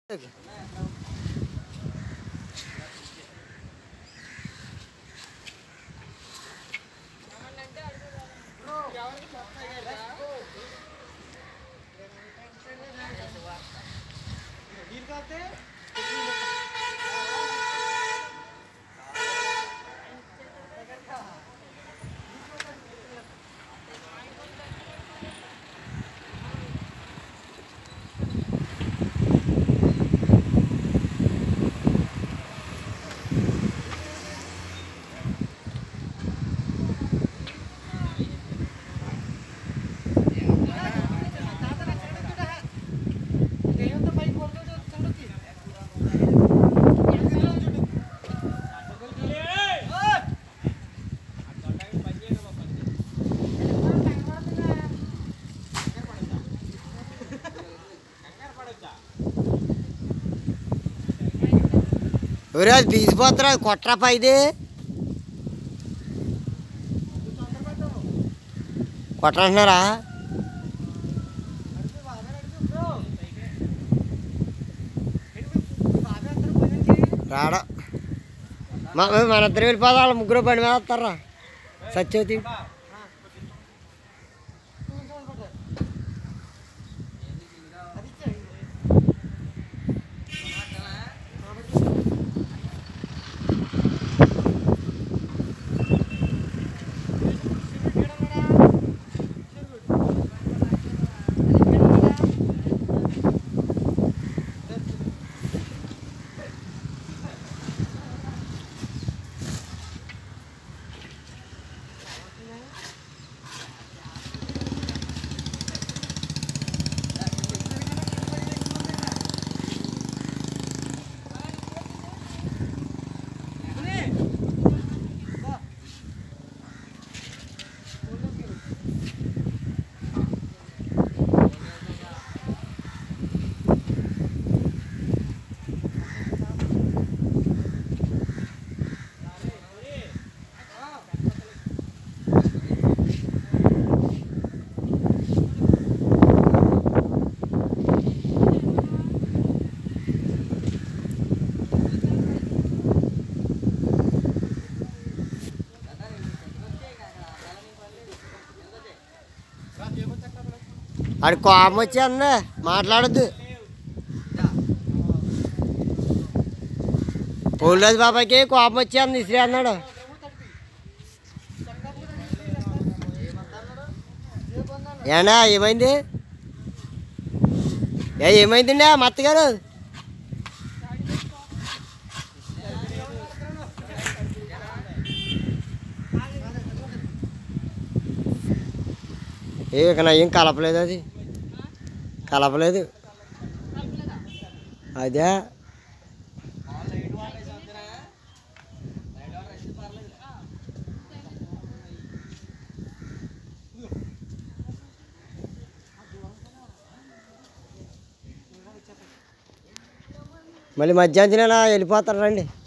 ఎవరు అది తీసిపోతారా కొట్రా పైది కొట్టరంటున్నారా రాడా మా మన ఇద్దరు వెళ్ళిపోదా వాళ్ళ ముగ్గురు బండి మీద వస్తారా సత్యవతి ఆడి కోపం వచ్చేందా మాట్లాడద్దు పోలేదు బాబాయ్కి కోపం వచ్చేంది ఇసిరి అన్నాడు ఏనా ఏమైంది ఏ ఏమైందండి ఆ మత్త గారు ఏ ఇక నా ఏం కలపలేదు అది కలపలేదు అదే మళ్ళీ మధ్యాహ్నం తినేలా వెళ్ళిపోతారు రండి